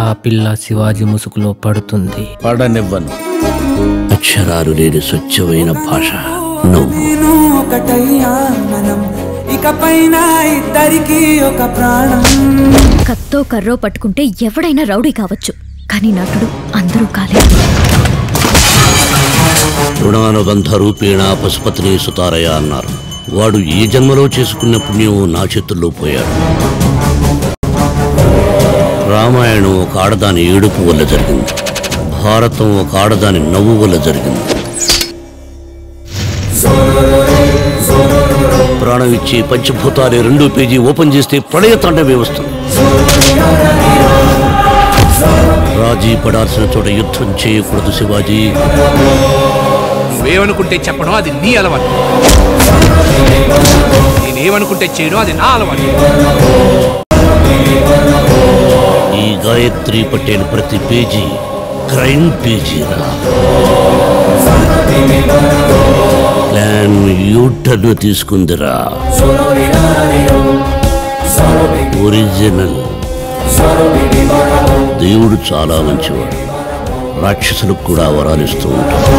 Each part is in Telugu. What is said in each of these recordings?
ఆ పిల్ల శివాజీ ముసుగులో పడుతుంది పడనివ్వను అక్షరాలు లేని స్వచ్ఛమైన భాష నువ్వు నేను ఒకటయ్యా మనం ఇకపైన ఇద్దరికి ఒక ప్రాణం కత్తో కర్రో పట్టుకుంటే ఎవడైనా రౌడీ కావచ్చు కానీ నటుడు అందరూ కాలేదు రుణానుబంధ రూపేణ పశుపతిని సుతారయ అన్నారు వాడు ఈ జన్మలో చేసుకున్న పుణ్యం నా చేతుల్లో పోయాడు రామాయణం ఒక ఆడదాని ఏడుపు వల్ల జరిగింది భారతం ఒక ఆడదాని నవ్వు వల్ల జరిగింది ప్రాణం ఇచ్చి పంచభూతాలు రెండో పేజీ ఓపెన్ చేస్తే ప్రళయ తాండవే వస్తుంది రాజీ పడాల్సిన చోట యుద్ధం చేయకూడదు శివాజీ నువ్వేమనుకుంటే చెప్పడం అది నీ అలవాటు నేనేమనుకుంటే చేయడం అది నా అలవాటు ఈ గాయత్రి పటేల్ ప్రతి పేజీ క్రైమ్ పేజీరా ప్లాన్ యూటర్న్ తీసుకుందిరా ఒరిజినల్ దేవుడు చాలా మంచివాడు రాక్షసులకు కూడా వరాలిస్తూ ఉంటాడు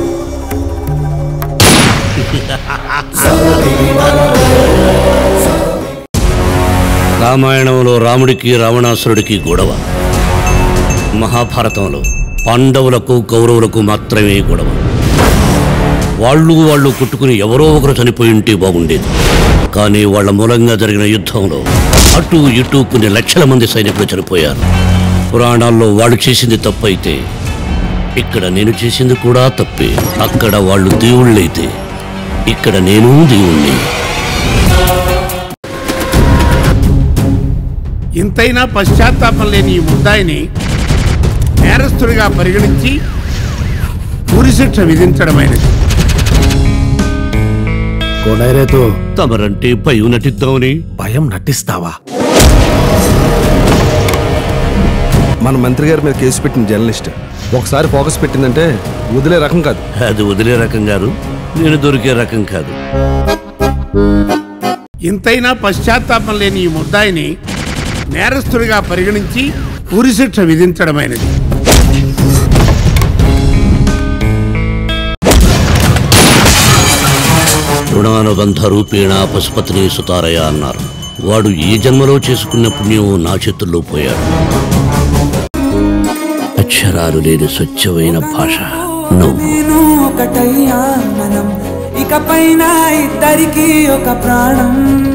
రామాయణంలో రాముడికి రావణాసురుడికి గొడవ మహాభారతంలో పాండవులకు కౌరవులకు మాత్రమే గొడవ వాళ్ళు వాళ్ళు కొట్టుకుని ఎవరో ఒకరు చనిపోయి ఉంటే బాగుండేది కానీ వాళ్ళ మూలంగా జరిగిన యుద్ధంలో అటు ఇటు కొన్ని లక్షల మంది సైనికులు చనిపోయారు పురాణాల్లో వాళ్ళు చేసింది తప్పైతే ఇక్కడ నేను చేసింది కూడా తప్పే అక్కడ వాళ్ళు దేవుళ్ళైతే ఇక్కడ నేను దేవుణ్ణి ఇంతైనా పశ్చాత్తాపం లేని ఈ ముద్దాయిని నేరస్తుడిగా పరిగణించి ఉరిశిక్ష విధించడమైనది కొనైరేతో తమరంటే భయం నటిద్దామని భయం నటిస్తావా మన మంత్రి గారి మీద కేసు పెట్టిన జర్నలిస్ట్ ఒకసారి ఫోకస్ పెట్టిందంటే వదిలే రకం కాదు అది వదిలే రకం కాదు నేను దొరికే రకం కాదు ఇంతైనా పశ్చాత్తాపం లేని ఈ ముద్దాయిని నేరస్తుడిగా పరిగణించి ఉరిశిక్ష విధించడమైనది రుణానుబంధ రూపేణ పశుపతిని సుతారయ అన్నారు వాడు ఈ జన్మలో చేసుకున్న పుణ్యం నా చేతుల్లో పోయాడు అక్షరాలు లేని స్వచ్ఛమైన భాష నువ్వు నేను ఒకటయ్యా మనం ఇకపైన ఇద్దరికి ఒక ప్రాణం